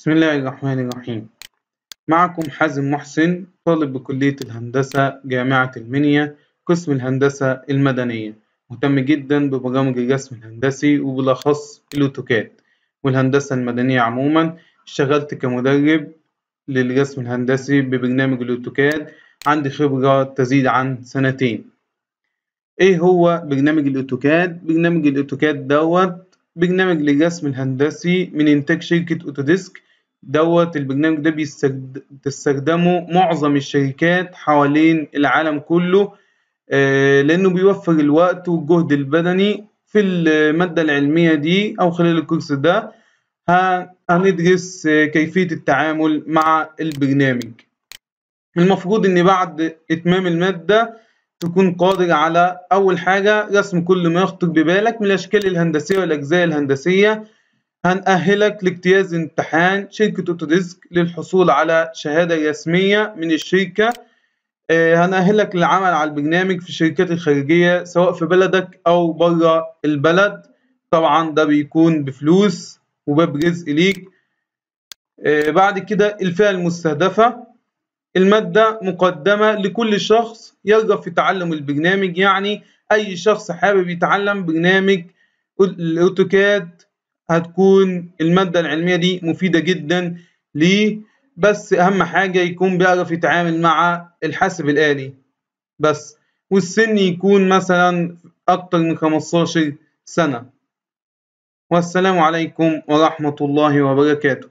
بسم الله الرحمن الرحيم معكم حازم محسن طالب بكلية الهندسة جامعة المنيا قسم الهندسة المدنية مهتم جدا ببرامج الرسم الهندسي وبالأخص الأوتوكاد والهندسة المدنية عموما اشتغلت كمدرب للرسم الهندسي ببرنامج الأوتوكاد عندي خبرة تزيد عن سنتين إيه هو برنامج الأوتوكاد؟ برنامج الأوتوكاد دوت برنامج للرسم الهندسي من إنتاج شركة أوتوديسك دوت البرنامج ده بتستخدمه معظم الشركات حوالين العالم كله آه، لأنه بيوفر الوقت والجهد البدني في المادة العلمية دي أو خلال الكورس ده هندرس كيفية التعامل مع البرنامج المفروض إن بعد إتمام المادة تكون قادر على أول حاجة رسم كل ما يخطر ببالك من الأشكال الهندسية والأجزاء الهندسية هنأهلك لاجتياز امتحان شركة أوتوديسك للحصول على شهادة رسمية من الشركة هنأهلك للعمل على البرنامج في الشركات الخارجية سواء في بلدك أو بره البلد طبعا ده بيكون بفلوس وباب رزق ليك بعد كده الفئة المستهدفة المادة مقدمة لكل شخص يرغب في تعلم البرنامج يعني أي شخص حابب يتعلم برنامج الأوتوكاد هتكون المادة العلمية دي مفيدة جدا ليه بس أهم حاجة يكون بيعرف يتعامل مع الحاسب الآلي بس والسن يكون مثلا أكتر من 15 سنة والسلام عليكم ورحمة الله وبركاته